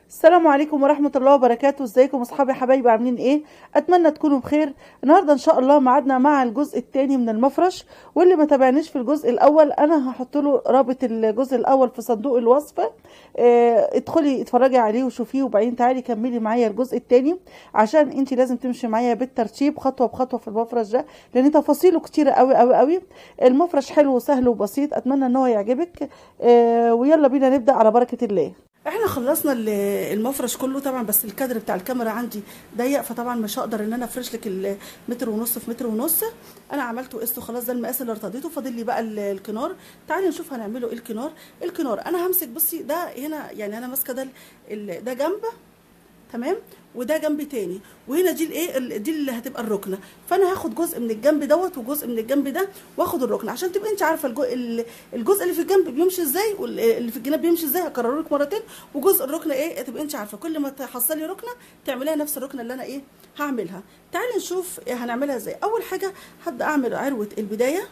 السلام عليكم ورحمة الله وبركاته ازيكم اصحابي حبايبي عاملين ايه اتمنى تكونوا بخير النهاردة ان شاء الله معادنا مع الجزء الثاني من المفرش واللي ما تابعنيش في الجزء الاول انا هحط له رابط الجزء الاول في صندوق الوصف اه ادخلي اتفرجي عليه وشوفيه وبعدين تعالي كملي معايا الجزء الثاني عشان انت لازم تمشي معايا بالترتيب خطوة بخطوة في المفرش ده لان تفاصيله كتيرة قوي قوي قوي المفرش حلو وسهل وبسيط اتمنى ان هو يعجبك اه ويلا بينا نبدأ على بركة الله احنا خلصنا المفرش كله طبعا بس الكادر بتاع الكاميرا عندي ضيق فطبعا مش هقدر ان انا افرش لك المتر ونص في متر ونص انا عملته قسط خلاص ده المقاس اللي ارتضيته فاضل لي بقى الكنار تعالي نشوف هنعمله ايه الكنار الكنار انا همسك بصي ده هنا يعني انا ماسكه ده ده جنب تمام وده جنب تاني وهنا دي الايه دي اللي هتبقى الركنه فانا هاخد جزء من الجنب دوت وجزء من الجنب ده واخد الركنه عشان تبقى انت عارفه الجزء اللي في الجنب بيمشي ازاي واللي في الجناب بيمشي ازاي هكرره لك مرتين وجزء الركنه ايه تبقى انت عارفه كل ما تحصلي ركنه تعمليها نفس الركنه اللي انا ايه هعملها تعالي نشوف إيه هنعملها ازاي اول حاجه هبدا اعمل عروه البدايه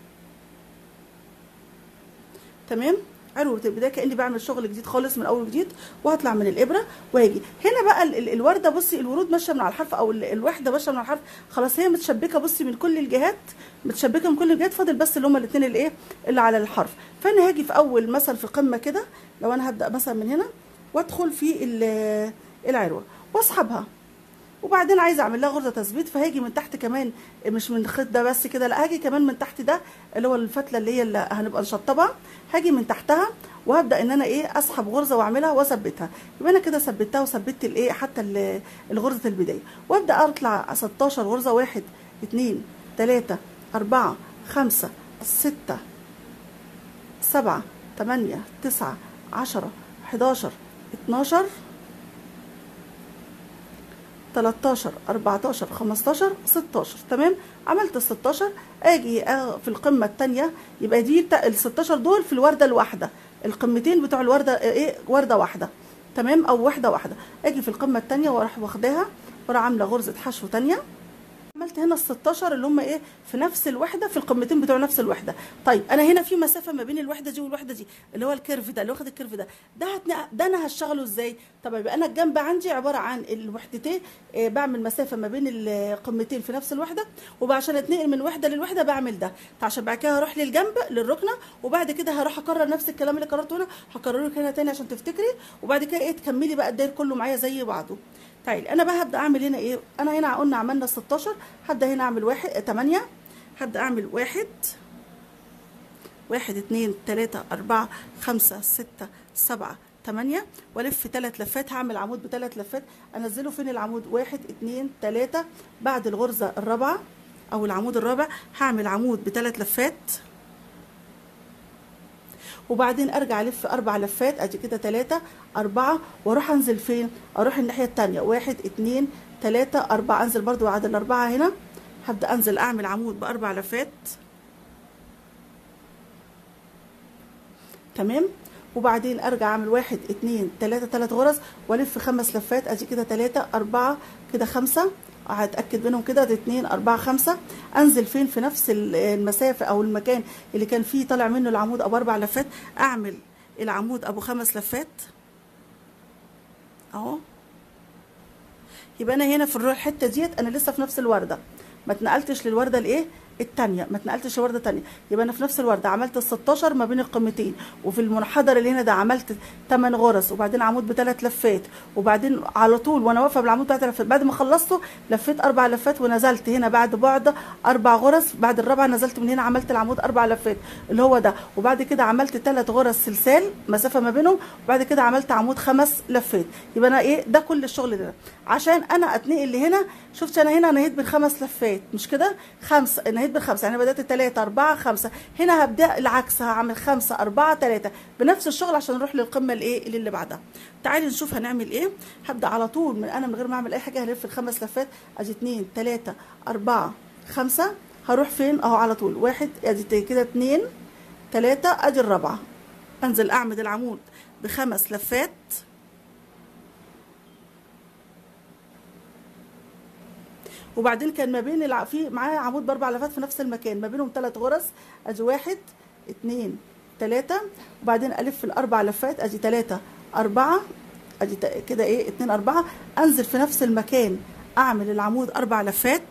تمام عروه البدايه كاني بعمل شغل جديد خالص من اول جديد وهطلع من الابره واجي هنا بقى ال ال الورده بصي الورود ماشيه من على الحرف او الوحده ماشيه من على الحرف خلاص هي متشبكه بصي من كل الجهات متشبكه من كل الجهات فاضل بس اللي هما الاثنين اللي ايه اللي على الحرف فانا هاجي في اول مثلا في قمه كده لو انا هبدا مثلا من هنا وادخل في العروه واسحبها وبعدين عايزه اعمل لها غرزه تثبيت فهاجي من تحت كمان مش من الخيط ده بس كده لا هاجي كمان من تحت ده اللي هو الفتله اللي هي اللي هنبقى نشطبها هاجي من تحتها وهبدا ان انا ايه اسحب غرزه واعملها واثبتها يبقى انا كده ثبتها وثبت الايه حتى الغرزه البدايه وابدا اطلع 16 غرزه 1 2 3 4 5 6 7 8 9 10 11 12 13 14 15 16 تمام عملت ال 16 اجي في القمه الثانيه يبقى دي ال 16 دول في الورده الواحده القمتين بتوع الورده ايه ورده واحده تمام او واحده واحده اجي في القمه الثانيه واروح واخداها واروح عامله غرزه حشو ثانيه عملت هنا ال 16 اللي هم ايه في نفس الوحده في القمتين بتوع نفس الوحده طيب انا هنا في مسافه ما بين الوحده دي والوحده دي اللي هو الكيرف ده اللي واخد الكيرف ده ده هتنق... ده انا هشتغله ازاي طب يبقى انا الجنب عندي عباره عن الوحدتين إيه بعمل مسافه ما بين القمتين في نفس الوحده وعشان اتنقل من وحده للوحده بعمل ده عشان بعد كده هروح للجنب للركنه وبعد كده هروح اكرر نفس الكلام اللي كررته هنا هكرره لك هنا تاني عشان تفتكري وبعد كده ايه تكملي بقى الداير كله معايا زي بعضه طيب انا بقى هبدا اعمل هنا ايه انا هنا قلنا عملنا 16 هبدا هنا اعمل واحد 8 هبدا اعمل واحد واحد اتنين تلاتة أربعة خمسة ستة سبعة تمانية والف ثلاث لفات هعمل عمود بثلاث لفات انزله فين العمود واحد اتنين تلاتة بعد الغرزة الرابعة او العمود الرابع هعمل عمود بثلاث لفات وبعدين ارجع الف اربع لفات ادي كده تلاتة اربعة واروح انزل فين اروح الناحية التانية واحد اتنين تلاتة اربعة انزل برضو بعد الاربعة هنا هبدأ انزل اعمل عمود باربع لفات تمام وبعدين ارجع اعمل واحد اتنين تلاتة تلات غرز والف خمس لفات ادي كده تلاتة اربعة كده خمسة هتاكد منهم كده اتنين اربعة خمسة انزل فين في نفس المسافة او المكان اللي كان فيه طالع منه العمود ابو اربع لفات اعمل العمود ابو خمس لفات اهو يبقى انا هنا في الحته ديت انا لسه في نفس الورده ما اتنقلتش للورده الايه الثانيه ما اتنقلتش لورده ثانيه يبقى انا في نفس الورده عملت ال 16 ما بين القمتين وفي المنحدر اللي هنا ده عملت 8 غرز وبعدين عمود بثلاث لفات وبعدين على طول وانا واقفه بالعمود بثلاث لفات بعد ما خلصته لفيت اربع لفات ونزلت هنا بعد بعد اربع غرز بعد الرابعه نزلت من هنا عملت العمود اربع لفات اللي هو ده وبعد كده عملت ثلاث غرز سلسال مسافه ما بينهم وبعد كده عملت عمود خمس لفات يبقى انا ايه ده كل الشغل ده عشان انا اتنقل لهنا شفت انا هنا نهيت بالخمس لفات مش كده خمسه نهيت بالخمسه يعني بدات ثلاثة أربعة خمسة هنا هبدا العكس هعمل خمسة أربعة ثلاثة بنفس الشغل عشان نروح للقمه الايه اللي, اللي بعدها تعالي نشوف هنعمل ايه هبدا على طول من انا من غير ما اعمل اي حاجه هلف الخمس لفات ادي اتنين تلاتة أربعة خمسة هروح فين اهو على طول واحد ادي كده اتنين تلاتة ادي الرابعه انزل اعمد العمود بخمس لفات وبعدين كان ما بين الع... في معايا عمود باربع لفات في نفس المكان ما بينهم ثلاث غرز ادي واحد اتنين تلاتة وبعدين الف الاربع لفات ادي تلاتة اربعة ادي كده ايه اتنين اربعة انزل في نفس المكان اعمل العمود اربع لفات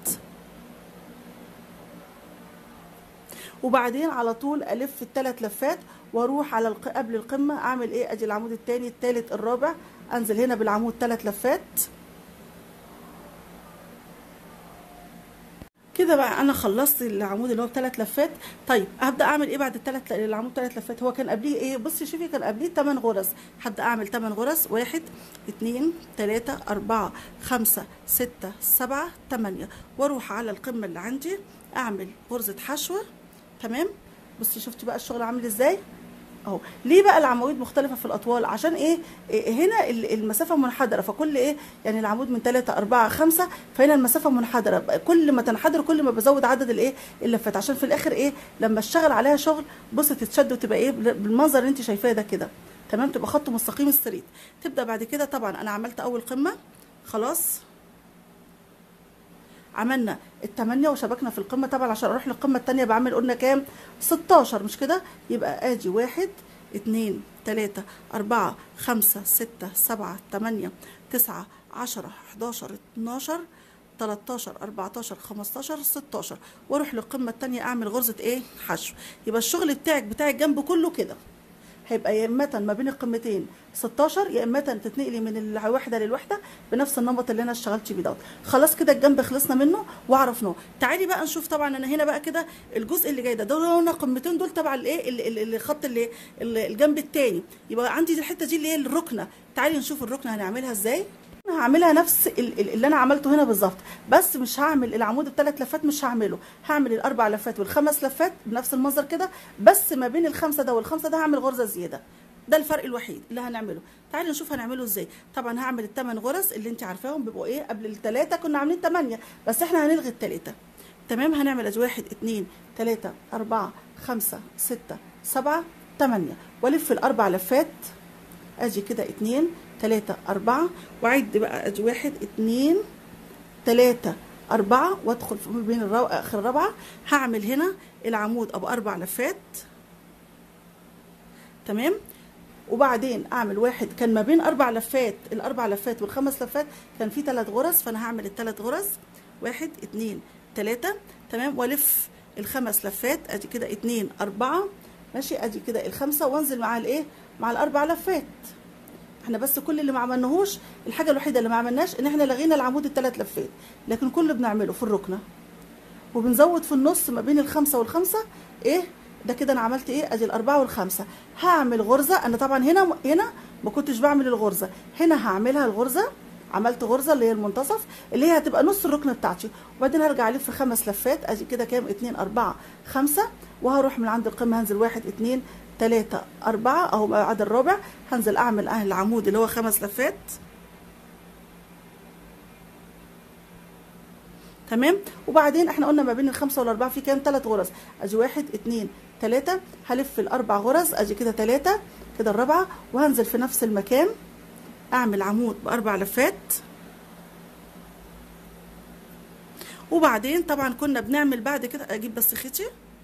وبعدين على طول الف الثلاث لفات واروح على الق... قبل القمه اعمل ايه ادي العمود الثاني الثالث الرابع انزل هنا بالعمود ثلاث لفات كده بقى انا خلصت العمود اللي هو بثلاث لفات طيب هبدا اعمل ايه بعد الثلاث العمود ثلاث لفات هو كان قبليه ايه بصي شوفي كان قبليه 8 غرز هبدا اعمل 8 غرز واحد اتنين تلاتة أربعة خمسة ستة سبعة تمانية واروح على القمة اللي عندي اعمل غرزة حشوة تمام بصي شفتي بقى الشغل عامل ازاي اهو ليه بقى العواميد مختلفه في الاطوال عشان ايه, إيه هنا المسافه منحدره فكل ايه يعني العمود من 3 4 5 فهنا المسافه منحدره كل ما تنحدر كل ما بزود عدد الايه اللفات عشان في الاخر ايه لما اشتغل عليها شغل بصي تتشد وتبقى ايه بالمنظر اللي انت شايفاه ده كده تمام تبقى خط مستقيم السريت تبدا بعد كده طبعا انا عملت اول قمه خلاص عملنا التمانية وشبكنا في القمة طبعا عشان اروح للقمة التانية بعمل قلنا كام 16 مش كده يبقى ادي واحد اتنين تلاتة اربعة خمسة ستة سبعة تمانية تسعة عشرة حداشر اتناشر 13 14 15 16 واروح للقمه الثانيه اعمل غرزه ايه حشو يبقى الشغل بتاعك بتاع الجنب كله كده هيبقى يا اما ما بين القمتين 16 يا اما تتنقلي من الواحده للوحده بنفس النمط اللي انا اشتغلت بيه دوت خلاص كده الجنب خلصنا منه وعرفناه تعالي بقى نشوف طبعا انا هنا بقى كده الجزء اللي جاي ده دول هنا قمتين دول تبع الايه الخط اللي الجنب الثاني يبقى عندي الحته دي اللي هي الركنه تعالي نشوف الركنه هنعملها ازاي انا هعملها نفس اللي انا عملته هنا بالظبط بس مش هعمل العمود الثلاث لفات مش هعمله هعمل الاربع لفات والخمس لفات بنفس المنظر كده بس ما بين الخمسه ده والخمسه ده هعمل غرزه زياده ده الفرق الوحيد اللي هنعمله تعالي نشوف هنعمله ازاي طبعا هعمل الثمان غرز اللي انت عارفاهم بيبقوا ايه قبل الثلاثه كنا عاملين ثمانيه بس احنا هنلغي الثلاثه تمام هنعمل ادي واحد اتنين تلاته اربعه خمسه سته سبعه تمانيه والف الاربع لفات ادي كده اتنين تلاتة أربعة وعد بقى ادي واحد اتنين تلاتة أربعة وادخل في بين الرو... آخر الرابعة هعمل هنا العمود أبو أربع لفات تمام وبعدين أعمل واحد كان ما بين أربع لفات الأربع لفات والخمس لفات كان في ثلاث غرز فأنا هعمل الثلاث غرز واحد اتنين تلاتة تمام والف الخمس لفات ادي كده اتنين أربعة ماشي ادي كده الخمسة وانزل مع الايه مع الأربع لفات احنا بس كل اللي ما عملناهوش الحاجه الوحيده اللي ما عملناش ان احنا لغينا العمود الثلاث لفات لكن كل اللي بنعمله في الركنه وبنزود في النص ما بين الخمسه والخمسه ايه ده كده انا عملت ايه ادي الاربعه والخمسه هعمل غرزه انا طبعا هنا هنا ما كنتش بعمل الغرزه هنا هعملها الغرزه عملت غرزه اللي هي المنتصف اللي هي هتبقى نص الركنه بتاعتي وبعدين هرجع الف خمس لفات ادي كده كام اتنين اربعه خمسه وهروح من عند القمه هنزل واحد اتنين تلاتة أربعة أهو بعد الرابع هنزل أعمل أهل العمود اللي هو خمس لفات تمام وبعدين احنا قلنا ما بين الخمسة والأربعة في كام تلات غرز أدي واحد اتنين تلاتة هلف الأربع غرز أدي كده تلاتة كده الرابعة وهنزل في نفس المكان أعمل عمود بأربع لفات وبعدين طبعا كنا بنعمل بعد كده أجيب بس خيطي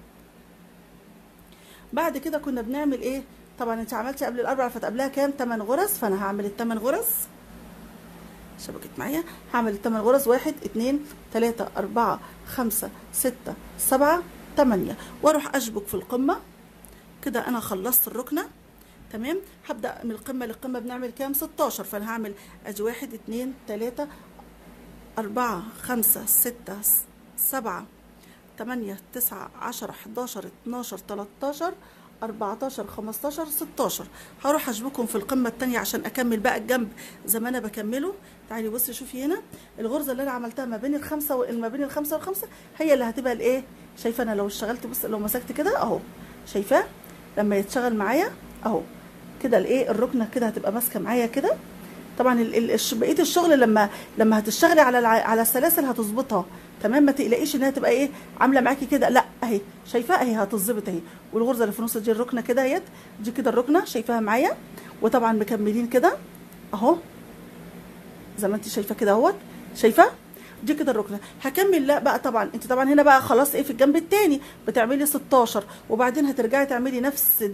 بعد كده كنا بنعمل ايه طبعا انت عملتي قبل الاربع لفات قبلها كام 8 غرز فانا هعمل الثمان غرز شبكت معايا هعمل الثمان غرز واحد اتنين تلاتة اربعة خمسة ستة سبعة تمانية واروح اشبك في القمة كده انا خلصت الركنة تمام هبدأ من القمة للقمة بنعمل كام 16 فانا هعمل ادي واحد اتنين تلاتة اربعة خمسة ستة سبعة تمانية تسعة عشرة حداشر اتناشر تلاتاشر أربعتاشر خمستاشر ستاشر هروح أشبكهم في القمة التانية عشان أكمل بقى الجنب زي ما أنا بكمله تعالي بصي شوفي هنا الغرزة اللي أنا عملتها ما بين الخمسة و... ما بين الخمسة والخمسة هي اللي هتبقى الإيه شايفة أنا لو اشتغلت بص لو مسكت كده أهو شايفاه لما يتشغل معايا أهو كده الإيه الركنة كده هتبقى ماسكة معايا كده طبعا بقيه الشغل لما لما هتشتغلي على على السلاسل هتظبطها تمام ما تقلقيش انها تبقى ايه عامله معاكي كده لا اهي شايفاها اهي هتظبط اهي والغرزه اللي في النص دي الركنه كده اهيت دي كده الركنه شايفاها معايا وطبعا مكملين كده اهو زي ما انت شايفه كده اهوت شايفه دي كده الركنه هكمل لا بقى طبعا انت طبعا هنا بقى خلاص ايه في الجنب التاني بتعملي 16 وبعدين هترجعي تعملي نفس ده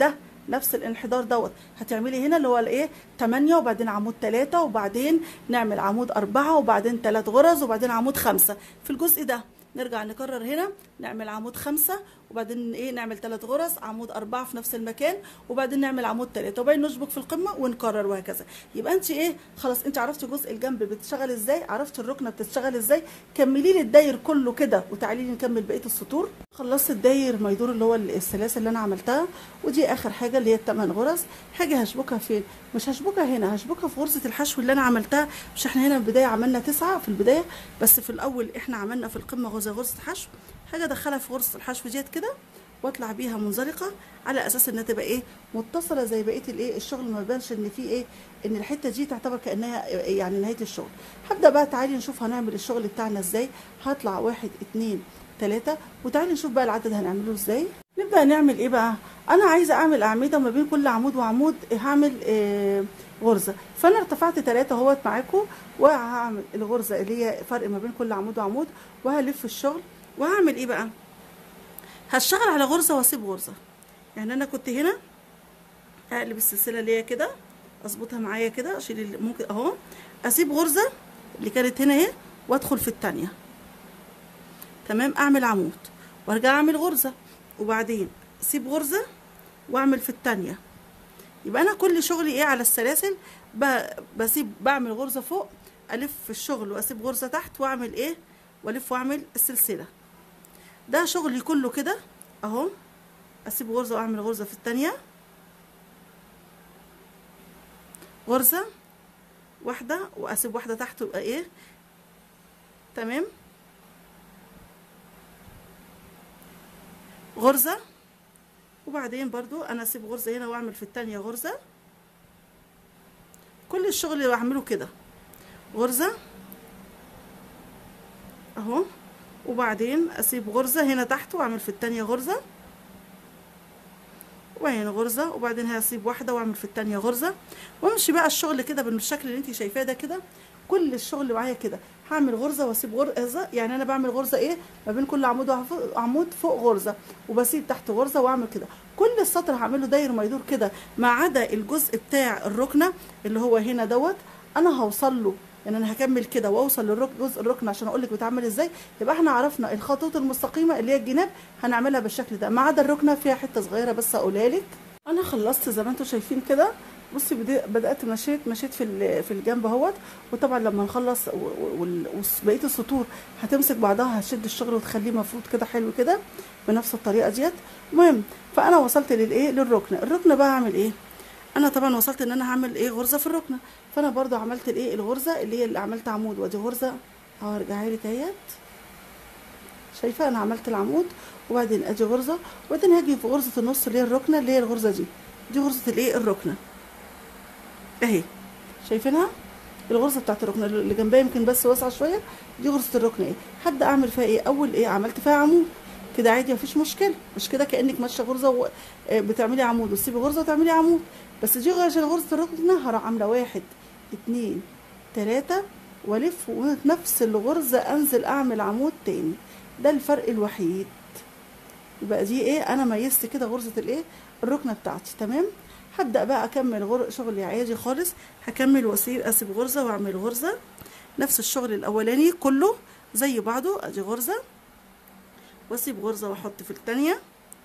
نفس الانحدار دوت هتعملي هنا اللي هو الايه 8 وبعدين عمود 3 وبعدين نعمل عمود 4 وبعدين 3 غرز وبعدين عمود 5 في الجزء ده نرجع نكرر هنا نعمل عمود خمسة وبعدين ايه نعمل ثلاث غرز عمود أربعة في نفس المكان وبعدين نعمل عمود ثلاثة وبعدين نشبك في القمة ونكرر وهكذا يبقى انت ايه خلاص انت عرفتي جزء الجنب بتشتغل ازاي عرفتي الركنة بتشتغل ازاي كملي لي الداير كله كده وتعالي لي نكمل بقية السطور خلصت الداير ما يدور اللي هو السلاسل اللي انا عملتها ودي اخر حاجة اللي هي الثمان غرز حاجة هشبكها فين مش هشبكها هنا هشبكها في غرزة الحشو اللي انا عملتها مش احنا هنا البداية عملنا تسعة في البداية بس في الاول احنا عملنا في القمة غرزة غرزة حشو حاجة ادخلها في غرزة الحشو ديت كده واطلع بيها منزلقه على اساس انها تبقى ايه متصله زي بقيه الايه الشغل ما يبانش ان في ايه ان الحته دي تعتبر كانها يعني نهايه الشغل هبدا بقى تعالي نشوف هنعمل الشغل بتاعنا ازاي هطلع واحد اتنين تلاته وتعالي نشوف بقى العدد هنعمله ازاي نبدا نعمل ايه بقى انا عايزه اعمل اعمده ما بين كل عمود وعمود هعمل آه غرزه فانا ارتفعت تلاته اهوت معاكم وهعمل الغرزه اللي هي فرق ما بين كل عمود وعمود وهلف الشغل وهعمل ايه بقى هشتغل على غرزة واسيب غرزة يعني انا كنت هنا هقلب السلسلة اللي هي كده اظبطها معايا كده اشيل ممكن اهو اسيب غرزة اللي كانت هنا اهي وادخل في التانية تمام اعمل عمود وارجع اعمل غرزة وبعدين اسيب غرزة واعمل في التانية يبقى انا كل شغلي ايه على السلاسل بسيب بعمل غرزة فوق الف في الشغل واسيب غرزة تحت واعمل ايه والف واعمل السلسله ده شغلي كله كده اهو اسيب غرزه واعمل غرزه في التانية غرزه واحده واسيب واحده تحت يبقى ايه تمام غرزه وبعدين برضو انا اسيب غرزه هنا واعمل في التانية غرزه كل الشغل اللي بعمله كده غرزه اهو وبعدين اسيب غرزة هنا تحت واعمل في التانية غرزة وبعدين غرزة وبعدين هسيب واحدة واعمل في التانية غرزة وامشي بقى الشغل كده بالشكل اللي انت شايفاه ده كده كل الشغل معايا كده هعمل غرزة واسيب غرزة يعني انا بعمل غرزة ايه ما بين كل عمود وعمود فوق غرزة وبسيب تحت غرزة واعمل كده كل السطر هعمله داير ما يدور كده ما عدا الجزء بتاع الركنة اللي هو هنا دوت انا هوصل له يعني انا هكمل كده واوصل للركن جزء الركن عشان اقول لك بتعمل ازاي يبقى احنا عرفنا الخطوط المستقيمه اللي هي الجناب هنعملها بالشكل ده ما عدا الركنه فيها حته صغيره بس اقولها لك انا خلصت زي ما انتم شايفين كده بصي بدات مشيت مشيت في في الجنب اهوت وطبعا لما نخلص وبقيه السطور هتمسك بعضها هتشد الشغل وتخليه مفروض كده حلو كده بنفس الطريقه ديت المهم فانا وصلت للايه للركنه الركنه بقى اعمل ايه انا طبعا وصلت ان انا هعمل ايه غرزه في الركنه فانا برضو عملت الايه الغرزه اللي هي اللي عملت عمود وادي غرزه اهو ارجعي لك اهيت شايفه انا عملت العمود وبعدين ادي غرزه وبعدين هاجي في غرزه النص اللي هي الركنه اللي هي الغرزه دي دي غرزه الايه الركنه اهي شايفينها الغرزه بتاعت الركنه اللي جنبها يمكن بس واسعه شويه دي غرزه الركنه ايه هبدا اعمل فيها ايه اول ايه عملت فيها عمود كده عادي مفيش مشكله مش كده كانك ماشيه غرزه و... بتعملي عمود وتسيبي غرزه وتعملي عمود بس دي عشان غرزه الركنه هروح عامله واحد اتنين تلاتة والف ونفس الغرزة انزل اعمل عمود تاني ده الفرق الوحيد يبقى دي ايه انا ميزت كده غرزة الايه الركنة بتاعتي تمام هبدأ بقى اكمل غر... شغلي عادي خالص هكمل واسيب اسيب غرزة واعمل غرزة نفس الشغل الاولاني كله زي بعضه ادي غرزة واسيب غرزة واحط في التانية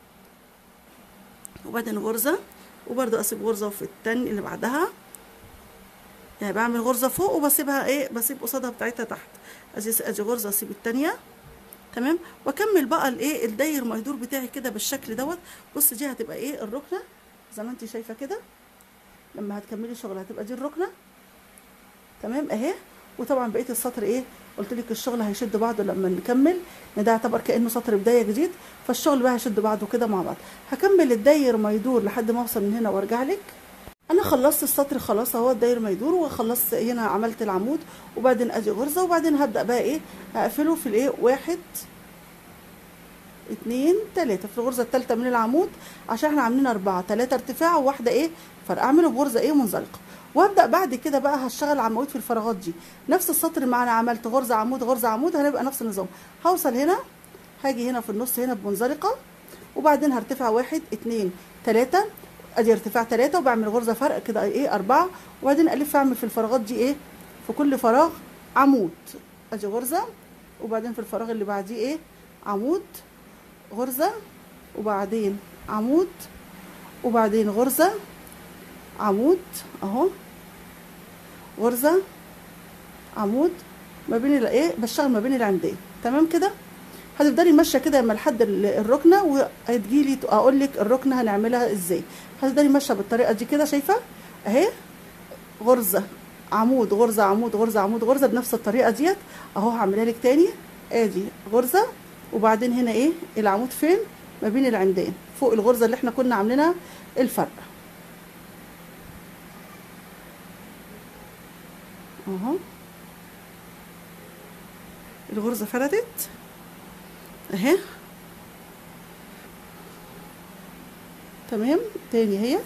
وبعدين غرزة وبرده اسيب غرزة في التانية اللي بعدها يعني بعمل غرزة فوق وبسيبها ايه بسيب قصادها بتاعتها تحت ادي ادي غرزة اسيب التانية تمام واكمل بقى الايه الداير ما يدور بتاعي كده بالشكل دوت بص دي هتبقى ايه الركنة زي ما انت شايفة كده لما هتكملي شغل هتبقى دي الركنة تمام اهي وطبعا بقيه السطر ايه قلت لك الشغل هيشد بعضه لما نكمل ان ده يعتبر كانه سطر بدايه جديد فالشغل بقى هيشد بعضه كده مع بعض هكمل الداير ما يدور لحد ما اوصل من هنا وارجع لك انا خلصت السطر خلاص اهو الداير ما يدور وخلصت هنا عملت العمود وبعدين ادي غرزه وبعدين هبدا بقى ايه هقفله في الايه واحد اتنين تلاتة في الغرزة التالتة من العمود عشان احنا عاملين اربعة تلاتة ارتفاع وواحدة ايه فرق اعمله بغرزة ايه منزلقة وابدا بعد كده بقى هشتغل عمود في الفراغات دي نفس السطر اللي معانا عملت غرزة عمود غرزة عمود هنبقى نفس النظام هوصل هنا هاجي هنا في النص هنا بمنزلقة وبعدين هرتفع واحد اتنين تلاتة ادي ارتفاع تلاتة وبعمل غرزة فرق كده ايه اربعة وبعدين الف اعمل في الفراغات دي ايه في كل فراغ عمود ادي غرزة وبعدين في الفراغ اللي بعديه ايه عمود غرزة وبعدين عمود وبعدين غرزة عمود اهو غرزة عمود ما بين الايه بشتغل ما بين العمدين تمام كده هتفضلي ماشيه كده لما لحد الركنه وهتجيلي اقول لك الركنه هنعملها ازاي هتفضلي ماشيه بالطريقه دي كده شايفه اهي غرزه عمود غرزه عمود غرزه عمود غرزه بنفس الطريقه ديت اهو هعملها لك تاني ادي غرزه وبعدين هنا ايه العمود فين ما بين العمدان فوق الغرزه اللي احنا كنا عاملينها الفرق اهو الغرزه فردت اهي تمام تاني اهيت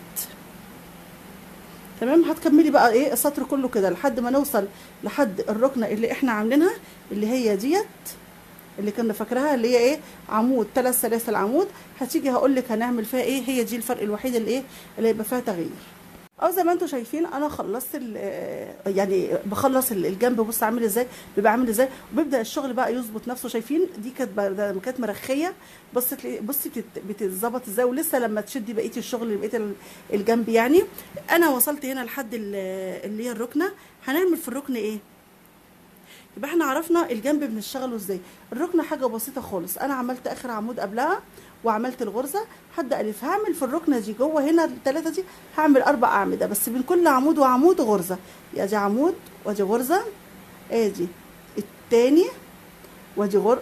تمام هتكملي بقى ايه السطر كله كده لحد ما نوصل لحد الركنه اللي احنا عاملينها اللي هي ديت اللي كنا فاكراها اللي هي ايه عمود ثلاث سلاسل عمود هتيجي هقول لك هنعمل فيها ايه هي دي الفرق الوحيد اللي ايه اللي هيبقى فيها تغيير او زي ما انتم شايفين انا خلصت يعني بخلص الجنب بص عامل ازاي بيبقى عامل ازاي وبيبدا الشغل بقى يظبط نفسه شايفين دي كانت كانت مرخيه بص بصي بتتظبط ازاي ولسه لما تشدي بقيه الشغل بقيه الجنب يعني انا وصلت هنا لحد اللي هي الركنه هنعمل في الركن ايه يبقى احنا عرفنا الجنب بنشتغله ازاي الركنه حاجه بسيطه خالص انا عملت اخر عمود قبلها وعملت الغرزه هبدا الف هعمل في الركنه دي جوه هنا الثلاثه دي هعمل اربع اعمده بس بين كل عمود وعمود غرزه ادي عمود وادي غرزه ادي التاني وادي غر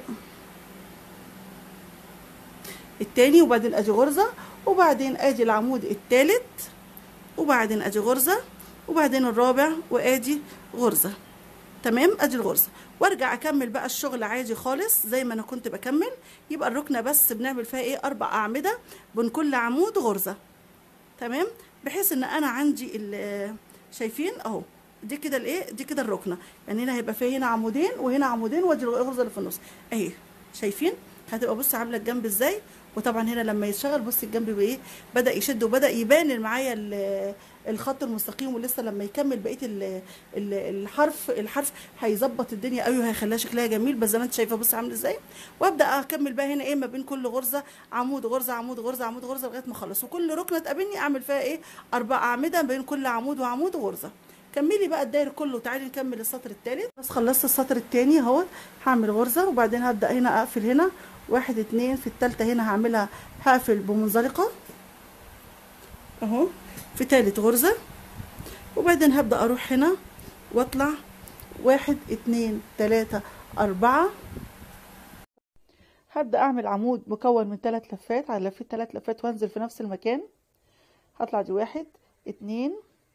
التاني وبعدين ادي غرزه وبعدين ادي العمود التالت وبعدين ادي غرزه وبعدين الرابع وادي غرزه تمام ادي الغرزه وارجع اكمل بقى الشغل عادي خالص زي ما انا كنت بكمل يبقى الركنه بس بنعمل فيها ايه اربع اعمده بين كل عمود غرزه تمام بحيث ان انا عندي شايفين اهو دي كده الايه دي كده الركنه يعني هنا هيبقى فيها هنا عمودين وهنا عمودين وادي الغرزه اللي في النص اهي شايفين هتبقى بص عامله الجنب ازاي وطبعا هنا لما يشتغل بص الجنب بايه بدا يشد وبدا يبان معايا الخط المستقيم ولسه لما يكمل بقيه الحرف الحرف هيظبط الدنيا قوي وهيخليها شكلها جميل بس زي ما انت شايفه بص عامل ازاي وابدا اكمل بقى هنا ايه ما بين كل غرزه عمود غرزه عمود غرزه عمود غرزه لغايه ما اخلص وكل ركنه تقابلني اعمل فيها ايه اربع اعمده بين كل عمود وعمود غرزه كملي بقى الداير كله تعالي نكمل السطر الثالث بس خلصت السطر الثاني اهو هعمل غرزه وبعدين هبدا هنا اقفل هنا واحد اتنين في التالتة هنا هعملها هقفل بمنزلقة اهو في تالت غرزة وبعدين هبدأ اروح هنا واطلع واحد اتنين تلاتة اربعة هبدأ اعمل عمود مكون من تلات لفات على لفيت تلات لفات وانزل في نفس المكان هطلع دي واحد اتنين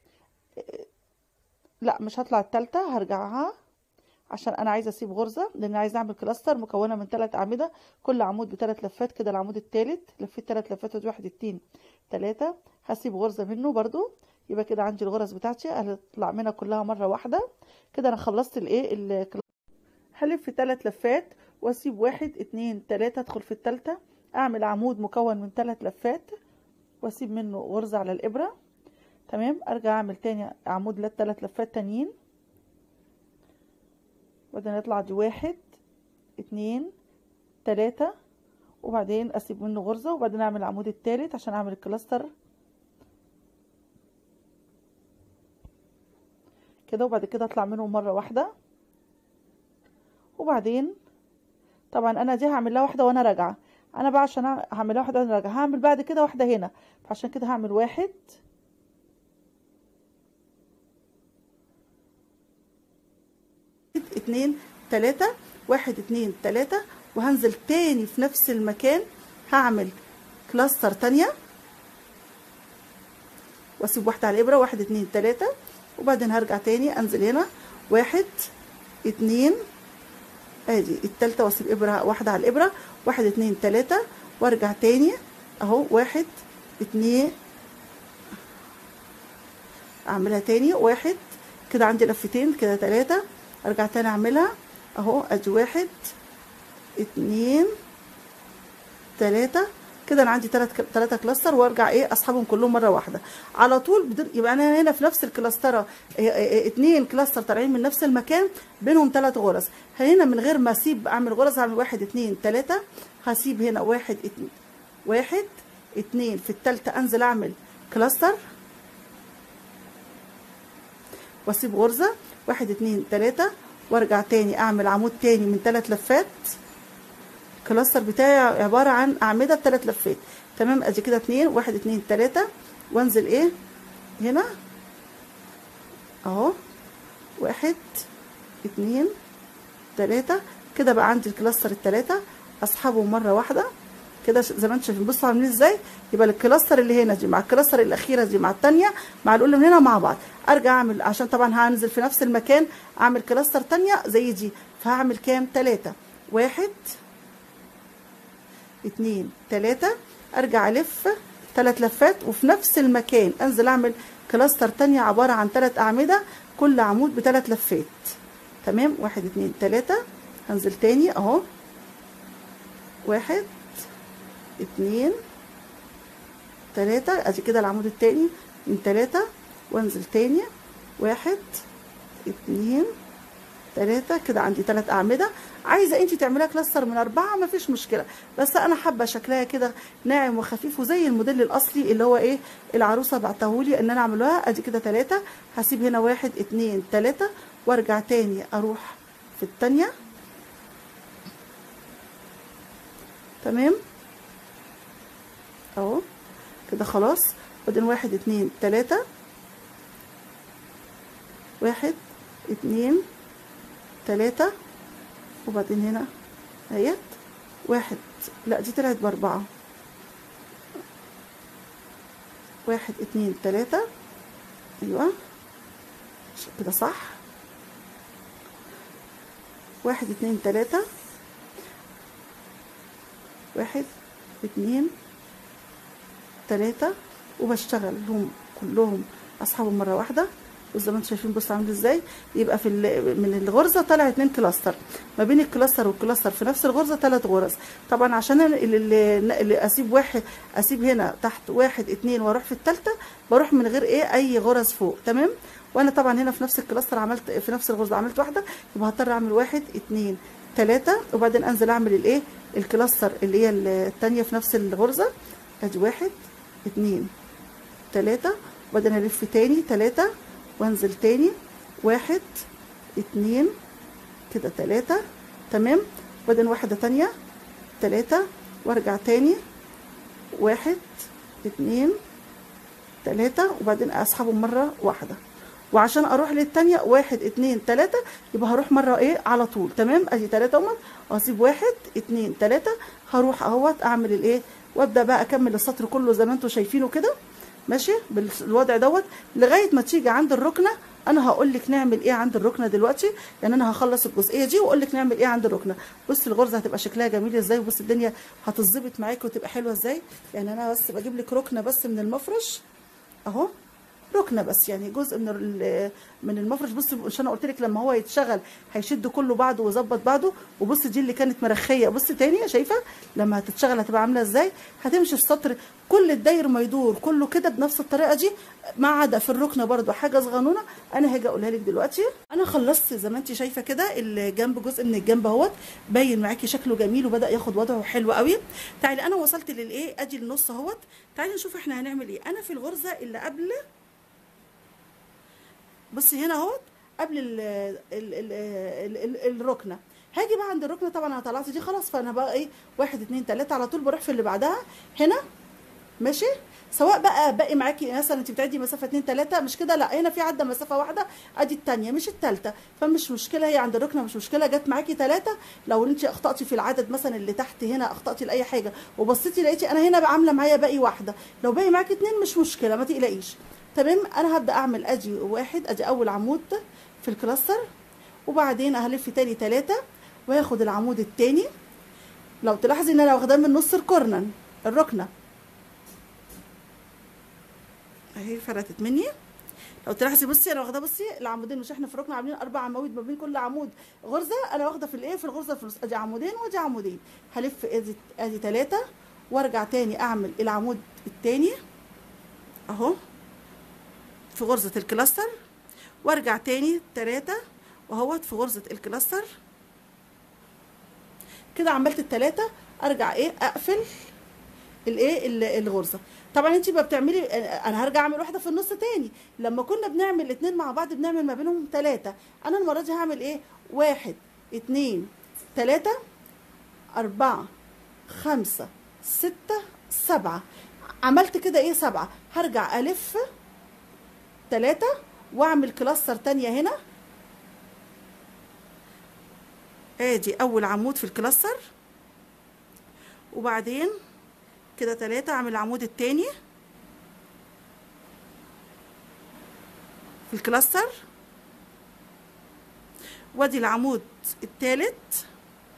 لا مش هطلع التالتة هرجعها عشان انا عايزه اسيب غرزه لان عايزه اعمل كلاستر مكونه من ثلاث اعمده كل عمود بثلاث لفات كده العمود الثالث لفيت ثلاث لفات ودي واحد اتنين ثلاثه هسيب غرزه منه برضو يبقى كده عندي الغرز بتاعتي هتطلع منها كلها مره واحده كده انا خلصت الايه هلف ثلاث لفات واسيب واحد اتنين تلاته ادخل في الثالثه اعمل عمود مكون من ثلاث لفات واسيب منه غرزه على الابره تمام ارجع اعمل تاني عمود للثلاث لفات تانيين وبعدين يطلع دي واحد اتنين تلاتة وبعدين اسيب منه غرزة وبعدين اعمل العمود التالت عشان اعمل الكلاستر كده وبعد كده اطلع منهم مرة واحدة وبعدين طبعا انا دي هعمل لها واحدة وانا راجعة انا بقى عشان هعمل لها واحدة وانا راجعة هعمل بعد كده واحدة هنا فعشان كده هعمل واحد اتنين تلاتة واحد اتنين تلاتة وهنزل تاني في نفس المكان هعمل كلاستر تانية واسيب واحدة على الابرة واحد اتنين تلاتة وبعدين هرجع تاني انزل هنا واحد اتنين ادي التالتة واسيب ابرة واحدة على الابرة واحد اتنين تلاتة وارجع تاني اهو واحد اتنين اعملها تاني واحد كده عندي لفتين كده تلاتة ارجع تاني اعملها اهو ادي واحد اتنين تلاتة كده انا عندي ثلاث ثلاثه كلاستر وارجع ايه اسحبهم كلهم مره واحده على طول بدون يبقى انا هنا في نفس الكلاستره اثنين كلاستر طالعين من نفس المكان بينهم ثلاث غرز هنا من غير ما اسيب اعمل غرز هعمل واحد اثنين ثلاثه هسيب هنا واحد اتنين واحد اتنين في الثالثه انزل اعمل كلاستر واسيب غرزه واحد اتنين تلاته وارجع تاني اعمل عمود تاني من ثلاث لفات الكلاستر بتاعي عباره عن اعمده بثلاث لفات تمام ادي كده اتنين واحد اتنين تلاته وانزل ايه هنا اهو واحد اتنين تلاته كده بقى عندي الكلاستر التلاته اسحبهم مره واحده كده زي ما انتم شايفين بصوا عاملين ازاي يبقى الكلاستر اللي هنا دي مع الكلاستر الاخيره دي مع الثانيه مع الاولى من هنا مع بعض ارجع اعمل عشان طبعا هنزل في نفس المكان اعمل كلاستر ثانيه زي دي فهعمل كام ثلاثة واحد اتنين تلاتة ارجع الف ثلاث لفات وفي نفس المكان انزل اعمل كلاستر تانية عبارة عن ثلاث اعمدة كل عمود بثلاث لفات تمام واحد اتنين تلاتة هنزل تاني اهو واحد اتنين تلاتة ادي كده العمود التاني من تلاتة وانزل تاني واحد اتنين تلاتة كده عندي تلات اعمدة عايزة انت تعمليها كلاستر من اربعة مفيش مشكلة بس انا حابة شكلها كده ناعم وخفيف وزي الموديل الاصلي اللي هو ايه العروسة بعتهولي ان انا اعملها ادي كده تلاتة هسيب هنا واحد اتنين تلاتة وارجع تاني اروح في التانية تمام اهو كده خلاص بعدين واحد اتنين تلاتة واحد اتنين تلاتة وبعدين هنا اهيت واحد لا دي طلعت باربعة واحد اتنين تلاتة ايوه كده صح واحد اتنين تلاتة واحد اتنين تلاتة وبشتغلهم كلهم اسحبهم مرة واحدة وزي ما انتم شايفين بصوا عامل ازاي يبقى في من الغرزه طالع اتنين كلاستر ما بين الكلاستر والكلاستر في نفس الغرزه ثلاث غرز طبعا عشان اللي, اللي اسيب واحد اسيب هنا تحت واحد اتنين واروح في الثالثه بروح من غير ايه اي غرز فوق تمام وانا طبعا هنا في نفس الكلاستر عملت في نفس الغرزه عملت واحده يبقى هضطر اعمل واحد اتنين تلاتة وبعدين انزل اعمل الايه الكلاستر اللي هي الثانيه في نفس الغرزه ادي واحد اتنين تلاتة وبعدين الف تاني تلاتة وانزل تاني واحد اتنين كده تلاتة تمام وبعدين واحدة تانية تلاتة وارجع تاني واحد اتنين تلاتة وبعدين اسحبهم مرة واحدة وعشان اروح للتانية واحد اتنين تلاتة يبقى هروح مرة ايه على طول تمام ادي تلاتة اهمت واسيب واحد اتنين تلاتة هروح اهوت اعمل الايه وابدا بقى اكمل السطر كله زي ما انتم شايفينه كده ماشي بالوضع دوت لغايه ما تيجي عند الركنه انا هقول لك نعمل ايه عند الركنه دلوقتي يعني انا هخلص الجزئيه دي واقول لك نعمل ايه عند الركنه بصي الغرزه هتبقى شكلها جميل ازاي وبصي الدنيا هتظبط معاكي وتبقى حلوه ازاي يعني انا بس بجيب لك ركنه بس من المفرش اهو ركنه بس يعني جزء من من المفرش بصي مش انا قلت لك لما هو يتشغل هيشد كله بعضه ويظبط بعضه وبصي دي اللي كانت مرخيه بصي تاني شايفه لما هتتشغل هتبقى عامله ازاي هتمشي السطر كل الداير ما يدور كله كده بنفس الطريقه دي ما عدا في الركنه برده حاجه صغنونه انا هاجي اقولها لك دلوقتي انا خلصت زي ما انت شايفه كده الجنب جزء من الجنب اهوت باين معاكي شكله جميل وبدا ياخد وضعه حلو قوي تعالي انا وصلت للايه ادي النص اهوت تعالي نشوف احنا هنعمل ايه انا في الغرزه اللي قبل بصي هنا اهوت قبل ال ال ال ال ال الركنه هاجي بقى عند الركنه طبعا انا طلعت دي خلاص فانا بقى ايه واحد اتنين تلاته على طول بروح في اللي بعدها هنا ماشي سواء بقى باقي معاكي مثلا انت بتعدي مسافه اتنين تلاته مش كده لا هنا في عدى مسافه واحده ادي التانيه مش التالته فمش مشكله هي عند الركنه مش مشكله جت معاكي تلاته لو انت اخطاتي في العدد مثلا اللي تحت هنا اخطاتي لاي حاجه وبصيتي لقيتي انا هنا بقى عامله معايا باقي واحده لو باقي معاكي اتنين مش مشكله ما تقلقيش تمام انا هبدا اعمل ادي واحد ادي اول عمود في الكلاستر وبعدين هلف تاني تلاتة وهاخد العمود التاني لو تلاحظي ان انا واخداه من نص الكورنر الركنه اهي فرقت مني لو تلاحظي بصي انا واخده بصي العمودين مش احنا في الركن عاملين اربع عواميد ما بين كل عمود غرزه انا واخده في الايه في الغرزه في النص ادي عمودين وادي عمودين هلف ادي ادي ثلاثه وارجع تاني اعمل العمود التاني اهو في غرزة الكلاستر وارجع تاني تلاتة وهوت في غرزة الكلاستر كده عملت التلاتة ارجع ايه اقفل الايه ال- الغرزة طبعا انت بقى بتعملي انا هرجع اعمل واحدة في النص تاني لما كنا بنعمل الاتنين مع بعض بنعمل ما بينهم تلاتة انا المرة دي هعمل ايه واحد اتنين تلاتة أربعة خمسة ستة سبعة عملت كده ايه سبعة هرجع ألف تلاتة وأعمل كلاستر تانية هنا ادي أول عمود في الكلاستر وبعدين كده تلاتة أعمل العمود التاني في الكلاستر وادي العمود التالت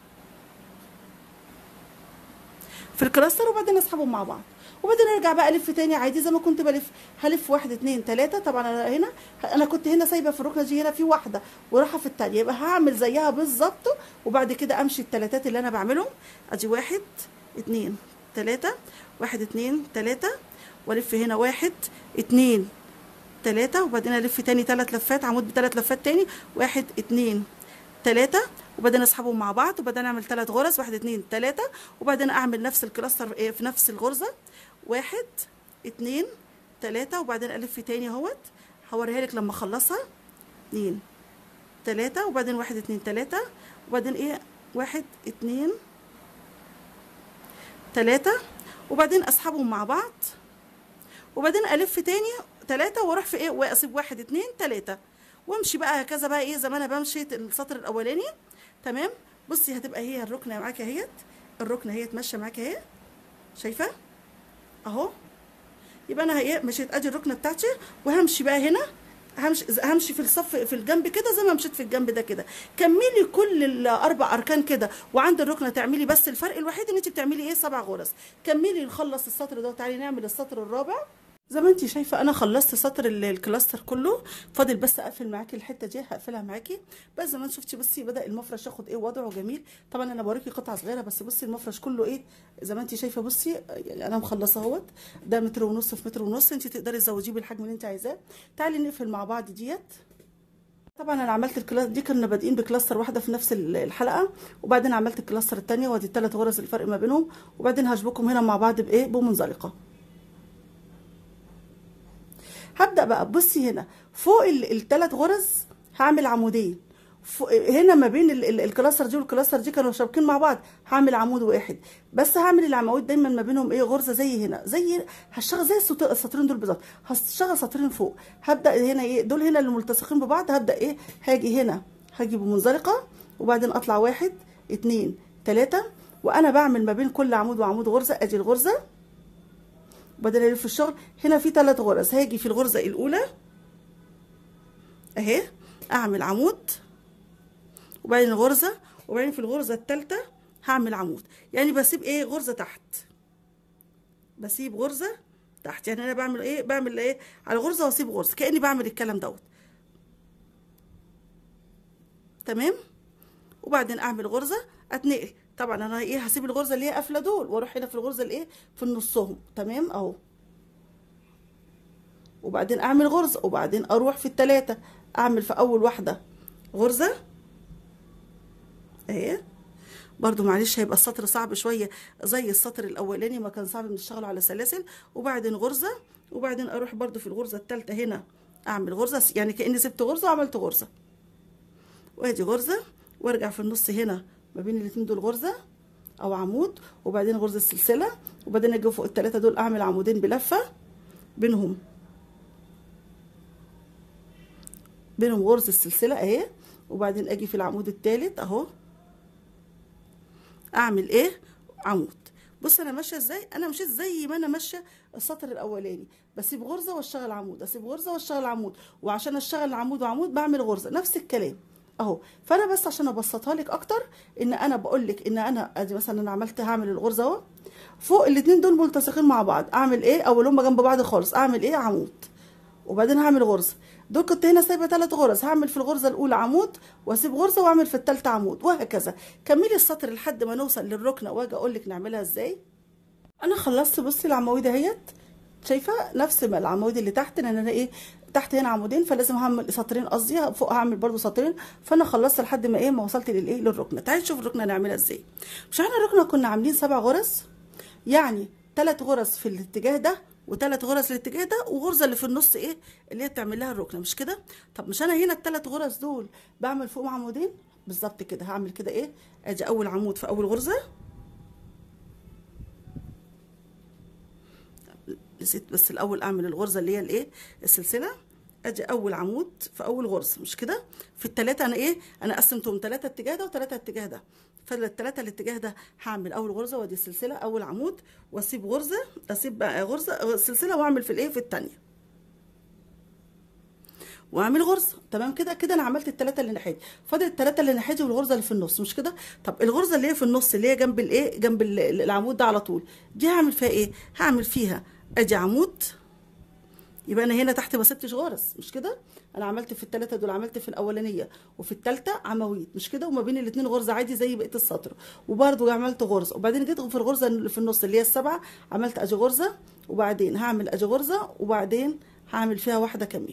في الكلاستر وبعدين اسحبهم مع بعض وبعدين ارجع بقى الف تاني عادي زي ما كنت بلف هلف واحد اتنين تلاته طبعا انا هنا انا كنت هنا سايبه في الركنه دي هنا في واحده وراحه في التانيه يبقى هعمل زيها بالظبط وبعد كده امشي التلاتات اللي انا بعملهم ادي واحد اتنين تلاته واحد اتنين تلاته والف هنا واحد اتنين تلاتة وبعدين الف تاني تلات لفات عمود بتلات لفات تاني واحد اتنين تلاتة وبعدين اسحبهم مع بعض وبعدين اعمل تلات غرز واحد اتنين تلاتة وبعدين اعمل نفس الكلاستر إيه في نفس الغرزة واحد اتنين تلاتة وبعدين الف تاني اهوت هوريها لك لما اخلصها اتنين تلاتة وبعدين واحد اتنين تلاتة وبعدين ايه واحد اتنين تلاتة وبعدين اسحبهم مع بعض وبعدين الف تاني تلاتة واروح في ايه واسيب واحد اتنين تلاتة وامشي بقى هكذا بقى ايه زي ما انا بمشي السطر الاولاني تمام بصي هتبقى هي الركنه معاكي اهيت الركنه هي ماشيه معاكي اهي شايفه اهو يبقى انا ايه مشيت ادي الركنه بتاعتي وهمشي بقى هنا همشي همشي في الصف في الجنب كده زي ما مشيت في الجنب ده كده كملي كل الاربع اركان كده وعند الركنه تعملي بس الفرق الوحيد ان انت بتعملي ايه سبع غرز كملي نخلص السطر ده وتعالي نعمل السطر الرابع زي ما انت شايفه انا خلصت سطر ال- الكلاستر كله فاضل بس اقفل معاكي الحته دي هقفلها معاكي بس زي ما انت شفتي بصي بدا المفرش ياخد ايه وضعه جميل طبعا انا بوريكي قطعه صغيره بس بصي المفرش كله ايه زي ما انت شايفه بصي يعني انا مخلصه اهوت ده متر ونص في متر ونص انت تقدري تزوديه بالحجم اللي انت عايزاه تعالي نقفل مع بعض ديت طبعا انا عملت الكلاس دي كنا بادئين بكلاستر واحده في نفس ال- الحلقه وبعدين عملت الكلاستر الثانيه وادي الثلاث غرز الفرق ما بينهم وبعدين هشبكهم هنا مع بعض بايه بمنزلقه هبدا بقى بصي هنا فوق الثلاث غرز هعمل عمودين فوق هنا ما بين ال- ال- الكلاستر دي والكلاستر دي كانوا شابكين مع بعض هعمل عمود واحد بس هعمل العمود دايما ما بينهم ايه غرزه زي هنا زي هشتغل زي السط- السطرين دول بالظبط هشتغل سطرين فوق هبدا هنا ايه دول هنا اللي ملتصقين ببعض هبدا ايه هاجي هنا هاجي بمنزلقه وبعدين اطلع واحد اتنين تلاته وانا بعمل ما بين كل عمود وعمود غرزه ادي الغرزه وبعدين الف الشغل هنا في ثلاث غرز هاجي في الغرزه الاولى اهي اعمل عمود وبعدين غرزه وبعدين في الغرزه الثالثه هعمل عمود يعني بسيب ايه غرزه تحت بسيب غرزه تحت يعني انا بعمل ايه بعمل ايه على غرزه واسيب غرزه كاني بعمل الكلام دوت تمام وبعدين اعمل غرزه اتنقل طبعا انا ايه هسيب الغرزه اللي هي قافله دول واروح هنا في الغرزه الايه في نصهم تمام اهو وبعدين اعمل غرزه وبعدين اروح في التلاته اعمل في اول واحده غرزه اهي برضو معلش هيبقى السطر صعب شويه زي السطر الاولاني ما كان صعب بنشتغله على سلاسل وبعدين غرزه وبعدين اروح برضو في الغرزه الثالثه هنا اعمل غرزه يعني كاني سبت غرزه وعملت غرزه وادي غرزه وارجع في النص هنا ما بين الاتنين دول غرزه او عمود وبعدين غرزه السلسله وبعدين اجي فوق الثلاثه دول اعمل عمودين بلفه بينهم بينهم غرزه السلسله اهي وبعدين اجي في العمود الثالث اهو اعمل ايه عمود بص انا ماشيه ازاي انا مشيت زي ما انا ماشيه السطر الاولاني بسيب غرزه واشتغل عمود اسيب غرزه واشتغل عمود وعشان اشتغل عمود وعمود بعمل غرزه نفس الكلام اهو فانا بس عشان ابسطها لك اكتر ان انا بقول لك ان انا ادي مثلا انا عملت هعمل الغرزه اهو فوق الاثنين دول ملتصقين مع بعض اعمل ايه اول هم جنب بعض خالص اعمل ايه عمود وبعدين هعمل غرزه دول كنت هنا سايبه ثلاث غرز هعمل في الغرزه الاولى عمود واسيب غرزه واعمل في الثالثه عمود وهكذا كملي السطر لحد ما نوصل للركنه واجي اقول لك نعملها ازاي انا خلصت بصي العواميد اهيت شايفه نفس ما العواميد اللي تحت لان انا ايه تحت هنا عمودين فلازم هعمل سطرين قصدي فوق هعمل برضو سطرين فانا خلصت لحد ما ايه ما وصلت للايه للركنه تعالي نشوف الركنه نعملها ازاي مش احنا الركنه كنا عاملين سبع غرز يعني ثلاث غرز في الاتجاه ده وثلاث غرز في الاتجاه ده وغرزه اللي في النص ايه اللي هي بتعمل لها الركنه مش كده طب مش انا هنا الثلاث غرز دول بعمل فوقهم عمودين بالظبط كده هعمل كده ايه ادي اول عمود في اول غرزه نسيت بس الاول اعمل الغرزه اللي هي الايه السلسله ادي اول عمود في اول غرزه مش كده في الثلاثه انا ايه انا قسمتهم ثلاثه اتجاه ده وثلاثه اتجاه ده فالثلاثه الاتجاه ده هعمل اول غرزه وادي السلسله اول عمود واسيب غرزه اسيب بقى غرزه سلسله واعمل في الايه في الثانيه واعمل غرزه تمام كده كده انا عملت الثلاثه اللي ناحيتي فاضل الثلاثه اللي ناحيتي والغرزه اللي في النص مش كده طب الغرزه اللي هي في النص اللي هي جنب الايه جنب العمود ده على طول دي هعمل فيها ايه هعمل فيها ادي عمود يبقى انا هنا تحت ما سبتش غرز مش كده انا عملت في الثلاثه دول عملت في الاولانيه وفي الثالثه عواميد مش كده وما بين الاثنين غرزه عادي زي بقيه السطر وبرده عملت غرزه وبعدين جيت في الغرزه اللي في النص اللي هي السبعه عملت ادي غرزه وبعدين هعمل ادي غرزه وبعدين هعمل فيها واحده كمان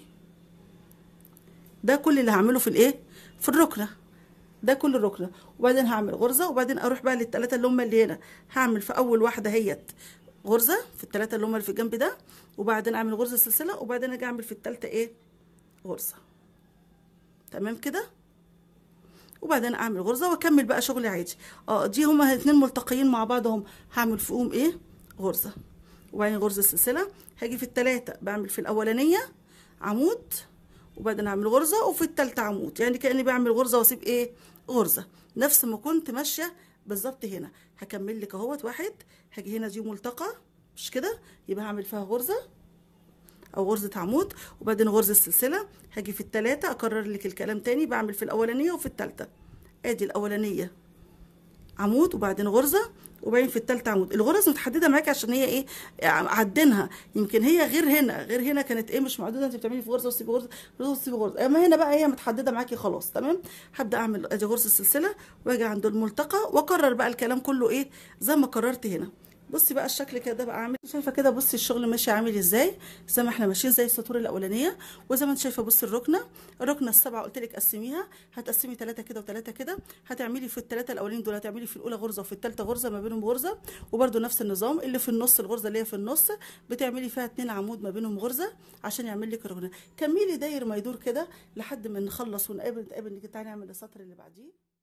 ده كل اللي هعمله في الايه في الركنه ده كل الركنه وبعدين هعمل غرزه وبعدين اروح بقى للثلاثه اللي هم اللي هنا هعمل في اول واحده هيت غرزه في الثلاثه اللي هم اللي في الجنب ده وبعدين اعمل غرزه سلسله وبعدين اجي اعمل في الثالثه ايه غرزه تمام كده وبعدين اعمل غرزه واكمل بقى شغلي عادي اه دي هما الاثنين ملتقيين مع بعضهم هعمل فوقهم ايه غرزه وبعدين غرزه سلسله هاجي في الثلاثه بعمل في الاولانيه عمود وبعدين اعمل غرزه وفي الثالثه عمود يعني كاني بعمل غرزه واسيب ايه غرزه نفس ما كنت ماشيه بالظبط هنا هكمل لك اهوت واحد هاجي هنا دي ملتقى مش كده يبقى هعمل فيها غرزه او غرزه عمود وبعدين غرزه سلسله هاجي في الثلاثه اكرر لك الكلام تاني بعمل في الاولانيه وفي الثالثه ادي الاولانيه عمود وبعدين غرزه وبعدين في الثالثه عمود الغرز متحدده معاكي عشان هي ايه عدينها يمكن هي غير هنا غير هنا كانت ايه مش محدوده انت بتعملي في غرزه وتسيبي غرزه غرزه وتسيبي غرزه اما هنا بقى هي متحدده معاكي خلاص تمام هبدا اعمل ادي غرزه السلسله واجي عند الملتقى واكرر بقى الكلام كله ايه زي ما كررت هنا بصي بقى الشكل كده بقى عامل شايفه كده بصي الشغل ماشي عامل ازاي زي ما احنا ماشيين زي السطور الاولانيه وزي ما انت شايفه بصي الركنه الركنه السبعه قلت لك قسميها هتقسمي ثلاثه كده وثلاثه كده هتعملي في الثلاثه الاولين دول هتعملي في الاولى غرزه وفي الثالثه غرزه ما بينهم غرزه وبرده نفس النظام اللي في النص الغرزه اللي هي في النص بتعملي فيها اتنين عمود ما بينهم غرزه عشان يعمل لك الركنه كملي داير ما يدور كده لحد ما نخلص ونقابل نتقابل نيجي تعالي نعمل السطر اللي بعديه